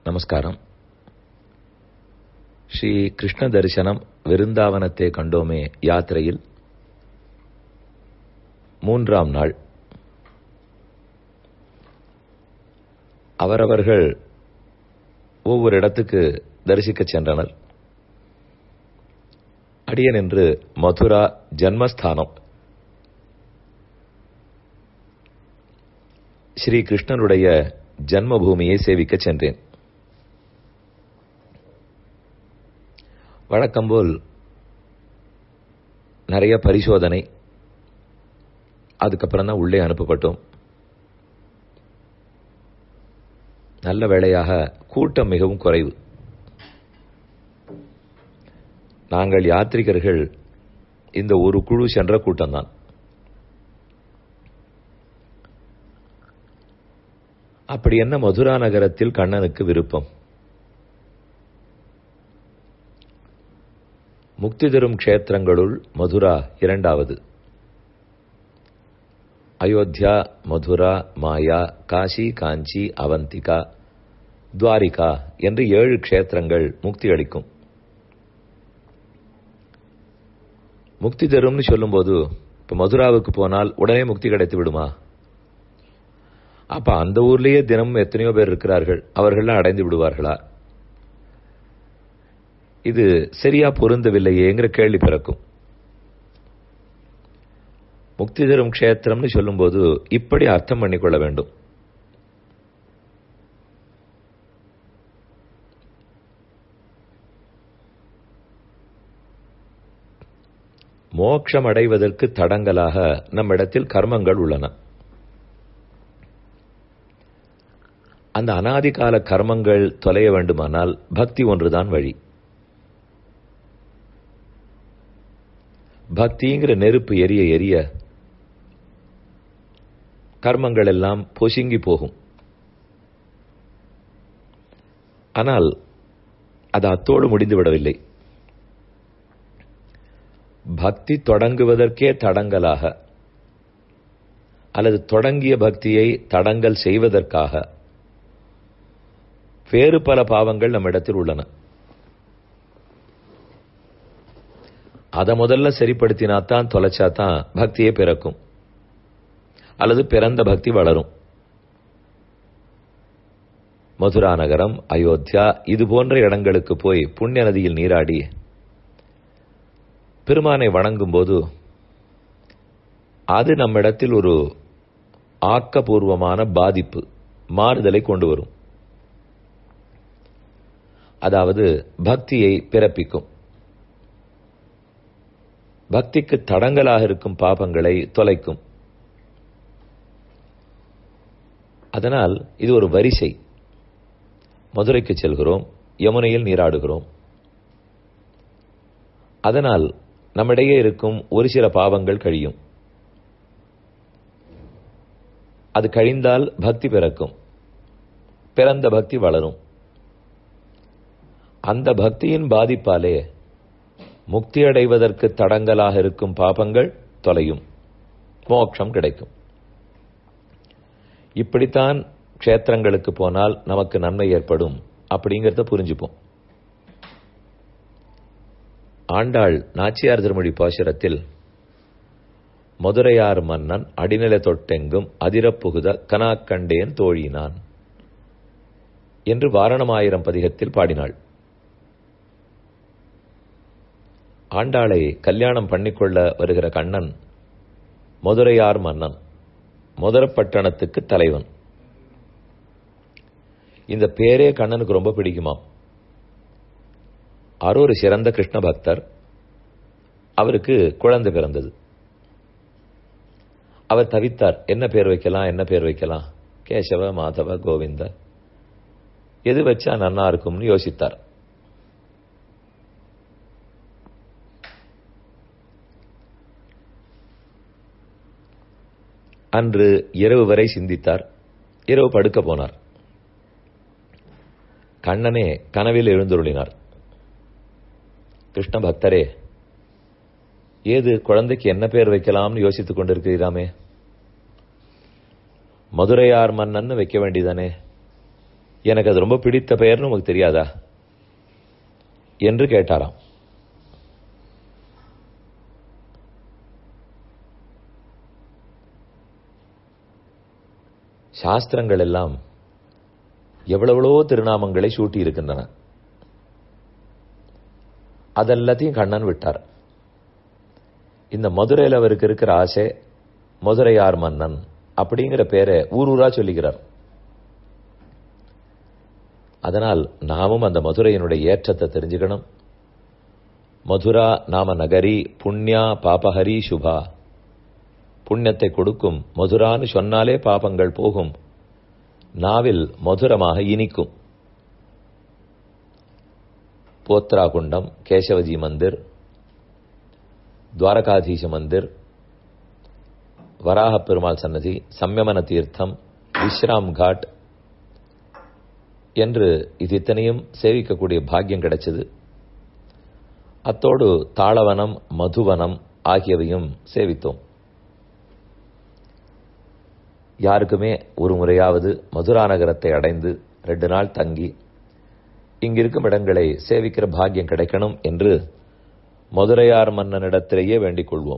நமஸ்காரம் ஸ்ரீ கிருஷ்ண தரிசனம் விருந்தாவனத்தை கண்டோமே யாத்திரையில் மூன்றாம் நாள் அவரவர்கள் ஒவ்வொரு இடத்துக்கு தரிசிக்கச் சென்றனர் அடியன் என்று மதுரா ஜன்மஸ்தானம் ஸ்ரீ கிருஷ்ணனுடைய ஜன்மபூமியை சேவிக்கச் சென்றேன் வழக்கம்போல் நிறைய பரிசோதனை அதுக்கப்புறம் தான் உள்ளே அனுப்பப்பட்டோம் நல்ல வேளையாக கூட்டம் மிகவும் குறைவு நாங்கள் யாத்ரிகர்கள் இந்த ஒரு குழு சென்ற கூட்டம்தான் அப்படி என்ன மதுரா நகரத்தில் கண்ணனுக்கு விருப்பம் முக்தி தரும் க்ஷேத்திரங்களுள் மதுரா இரண்டாவது அயோத்தியா மதுரா மாயா காசி காஞ்சி அவந்திகா துவாரிகா என்று ஏழு க்ஷேத்திரங்கள் முக்தி அளிக்கும் முக்தி தரும்னு சொல்லும்போது இப்ப மதுராவுக்கு போனால் உடனே முக்தி கிடைத்து விடுமா அப்ப அந்த ஊர்லயே தினமும் எத்தனையோ பேர் இருக்கிறார்கள் அவர்கள்லாம் அடைந்து விடுவார்களா இது சரியா பொருந்தவில்லையேங்கிற கேள்வி பிறக்கும் முக்தி தரும் க்ஷேத்திரம்னு சொல்லும்போது இப்படி அர்த்தம் பண்ணிக்கொள்ள வேண்டும் மோட்சம் அடைவதற்கு தடங்கலாக நம்மிடத்தில் கர்மங்கள் உள்ளன அந்த அனாதிகால கர்மங்கள் தொலைய வேண்டுமானால் பக்தி ஒன்றுதான் வழி பக்திங்கிற நெருப்பு எரிய எரிய கர்மங்கள் எல்லாம் பொசுங்கி போகும் ஆனால் அது அத்தோடு முடிந்து விடவில்லை பக்தி தொடங்குவதற்கே தடங்கலாக அல்லது தொடங்கிய பக்தியை தடங்கல் செய்வதற்காக வேறு பல பாவங்கள் நம்மிடத்தில் உள்ளன அதை முதல்ல சரிப்படுத்தினாத்தான் தொலைச்சாதான் பக்தியே பிறக்கும் அல்லது பிறந்த பக்தி வளரும் மதுரா நகரம் அயோத்தியா இது போன்ற இடங்களுக்கு போய் புண்ணிய நதியில் நீராடி பெருமானை வணங்கும் போது அது நம்மிடத்தில் ஒரு ஆக்கபூர்வமான பாதிப்பு மாறுதலை கொண்டு வரும் அதாவது பக்தியை பிறப்பிக்கும் பக்திக்கு தடங்கலாக இருக்கும் பாபங்களை தொலைக்கும் அதனால் இது ஒரு வரிசை மதுரைக்கு செல்கிறோம் யமுனையில் நீராடுகிறோம் அதனால் நம்மிடையே இருக்கும் ஒரு சில பாவங்கள் கழியும் அது கழிந்தால் பக்தி பிறக்கும் பிறந்த பக்தி வளரும் அந்த பக்தியின் பாதிப்பாலே முக்தி அடைவதற்கு தடங்கலாக இருக்கும் பாபங்கள் தொலையும் மோட்சம் கிடைக்கும் இப்படித்தான் க்ஷேத்திரங்களுக்கு போனால் நமக்கு நன்மை ஏற்படும் அப்படிங்கிறத புரிஞ்சுப்போம் ஆண்டாள் நாச்சியார் திருமொழி பாசுரத்தில் மதுரையார் மன்னன் அடிநிலை தொட்டெங்கும் அதிரப்புகுத கனாக்கண்டேன் தோழினான் என்று வாரணமாயிரம் பதிகத்தில் பாடினாள் ஆண்டாளை கல்யாணம் பண்ணிக்கொள்ள வருகிற கண்ணன் மதுரையார் மன்னன் மதுரப்பட்டணத்துக்கு தலைவன் இந்த பேரே கண்ணனுக்கு ரொம்ப பிடிக்குமாம் அவர் ஒரு சிறந்த கிருஷ்ண பக்தர் அவருக்கு குழந்தை பிறந்தது அவர் தவித்தார் என்ன பேர் வைக்கலாம் என்ன பேர் வைக்கலாம் கேசவ மாதவ கோவிந்த எது வச்சா நன்னா இருக்கும்னு யோசித்தார் அன்று இரவு வரை சிந்தித்தார் இரவு படுக்க போனார் கண்ணனே கனவில் எழுந்துருளினார் கிருஷ்ண பக்தரே ஏது குழந்தைக்கு என்ன பேர் வைக்கலாம்னு யோசித்துக் கொண்டிருக்கிறீராமே மதுரையார் மன்னன் வைக்க வேண்டியதானே எனக்கு அது ரொம்ப பிடித்த பெயர்னு உமக்கு தெரியாதா என்று கேட்டாராம் சாஸ்திரங்கள் எல்லாம் எவ்வளவளோ திருநாமங்களை சூட்டி இருக்கின்றன அதெல்லாத்தையும் கண்ணன் விட்டார் இந்த மதுரையில் அவருக்கு இருக்கிற ஆசை மதுரையார் மன்னன் அப்படிங்கிற பேரை ஊர் ஊரா சொல்லிக்கிறார் அதனால் நாமும் அந்த மதுரையினுடைய ஏற்றத்தை தெரிஞ்சுக்கணும் மதுரா நாம நகரி புண்ணியா பாபஹரி சுபா புண்ணியத்தை கொடுக்கும் மதுரான்னு சொன்னாலே பாபங்கள் போகும் நாவில் மதுரமாக இனிக்கும் போத்ராகுண்டம் கேசவஜி மந்திர் துவாரகாதீச மந்திர் வராக பெருமாள் சன்னதி சம்யமன தீர்த்தம் விஸ்ராம் காட் என்று இது இத்தனையும் சேவிக்கக்கூடிய பாக்கியம் கிடைச்சது அத்தோடு தாளவனம் மதுவனம் ஆகியவையும் சேவித்தோம் யாருக்குமே ஒரு முறையாவது மதுரா நகரத்தை அடைந்து ரெண்டு நாள் தங்கி இங்கிருக்கும் இடங்களை சேவிக்கிற பாக்கியம் கிடைக்கணும் என்று மதுரையார் மன்னனிடத்திலேயே வேண்டிக் கொள்வோம்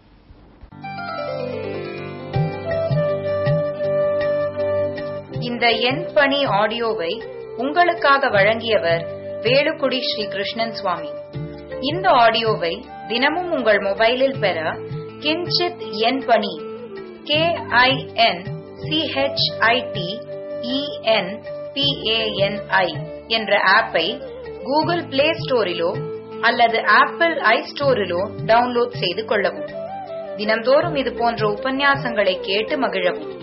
இந்த எண் பணி ஆடியோவை உங்களுக்காக வழங்கியவர் வேலுக்குடி ஸ்ரீ கிருஷ்ணன் சுவாமி இந்த ஆடியோவை தினமும் உங்கள் மொபைலில் பெற கிஞ்சித் எண் பணி கே ஐ என் சிஹெச்ஐடி இஎன் பிஏஎன்ஐ என்ற ஆப்பை கூகுள் பிளே ஸ்டோரிலோ அல்லது ஆப்பிள் ஐ ஸ்டோரிலோ டவுன்லோட் செய்து கொள்ளவும் தினந்தோறும் இது போன்ற உபன்யாசங்களை கேட்டு மகிழவும்